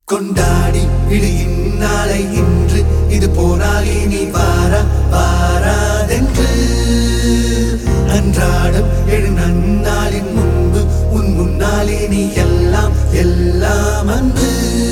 கொண்டாடி விடு இந்நாளை இன்று இது போனால் இனி வாரா வாராதென்று அன்றாடம் எழு நன்னாளின் முன்பு உன் முன்னால் இனி எல்லாம் எல்லாம் அன்பு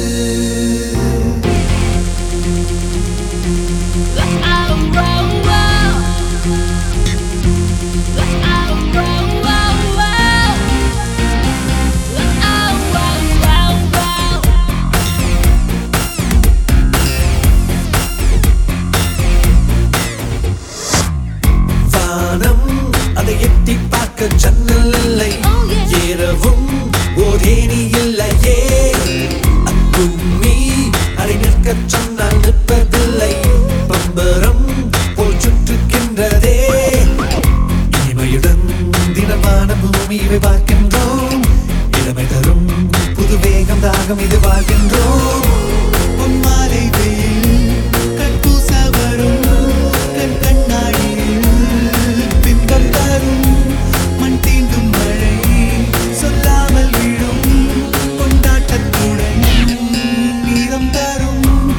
வானம் அதை எட்டி பார்க்க ஜன்னல் இல்லை Oh, yeah. ஏறவும் ஓர் ஏணி இல்லையே அக்கும்மி அதை நிற்க சொன்னால் நிற்பதில்லை பம்பரம் போல் சுற்றுகின்றதே இனிமையுடன் தினமான பூமியை பார்க்கின்றோம் இளமை தரும் புது வேகம் தாகம் இது வாழ்கின்றோம் பொன்மாலை வெயில் கட்பூச வரும் கண் கண்ணாடியில் பின்பம் தரும் மண் தீண்டும் மழை சொல்லாமல் விழும் கொண்டாட்டத்துடன் நீரம் தரும்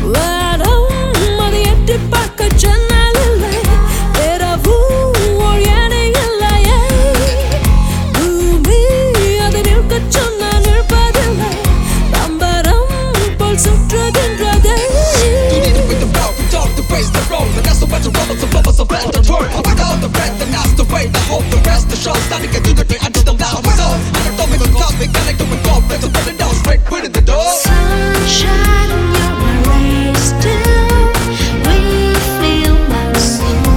சுற்றுகின்றதே You need to the road, we talk to face the road, and that's the way to roll, so blow us a bad the turn. I got all the breath, and that's the way, I hope the rest the show, starting to do the thing until the now is on. I don't know me, don't talk me, connect to me, go, let's put it down, straight, put in the door. Sunshine, you're my ray still. We feel my soul.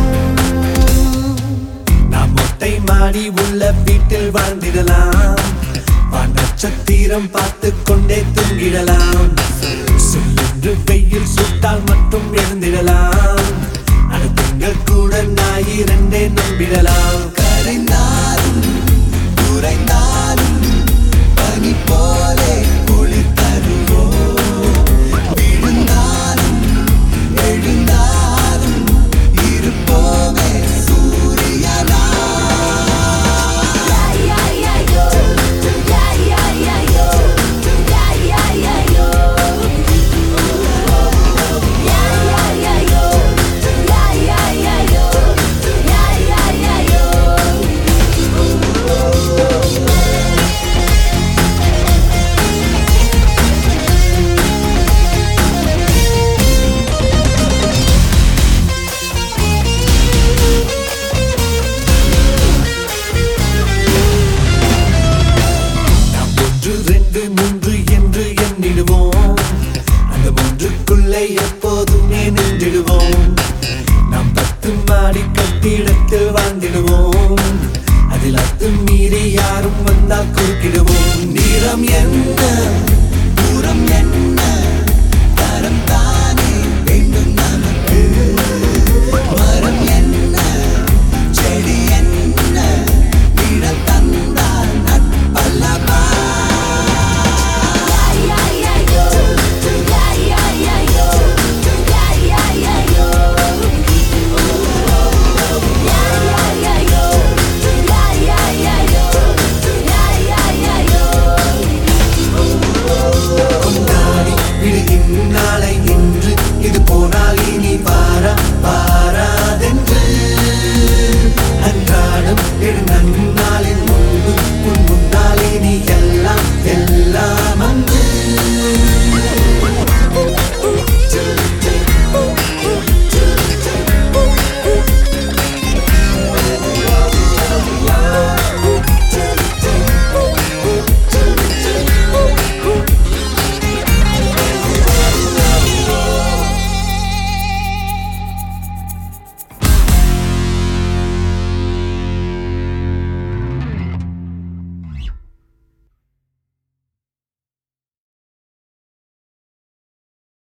நாம் மொட்டை மாடி உள்ள வீட்டில் வாழ்ந்திடலாம் நட்சத்திரம் பார்த்து கொண்டே தூங்கிடலாம் சொல்லென்று வெயில் சுட்டால் மட்டும் எழுந்திடலாம் அடுத்தங்கள் கூட ஞாயிறண்டே நம்பிடலாம் கரைந்தாலும் குறைந்தாலும் பனி போலே குளிர் தருவோம் விழுந்தாலும் எழுந்தாலும் இருப்போமே சூரியனா நாம் ஒன்று ரெண்டு மூன்று என்று எண்ணிடுவோம் அந்த மூன்றுக்குள்ளே எப்போதுமே நின்றிடுவோம் நாம் பத்து மாடி கட்டிடத்தில் வாழ்ந்திடுவோம் அதில் அத்து மீறி யாரும் வந்தால் குறுக்கிடுவோம் நிறம் என்ன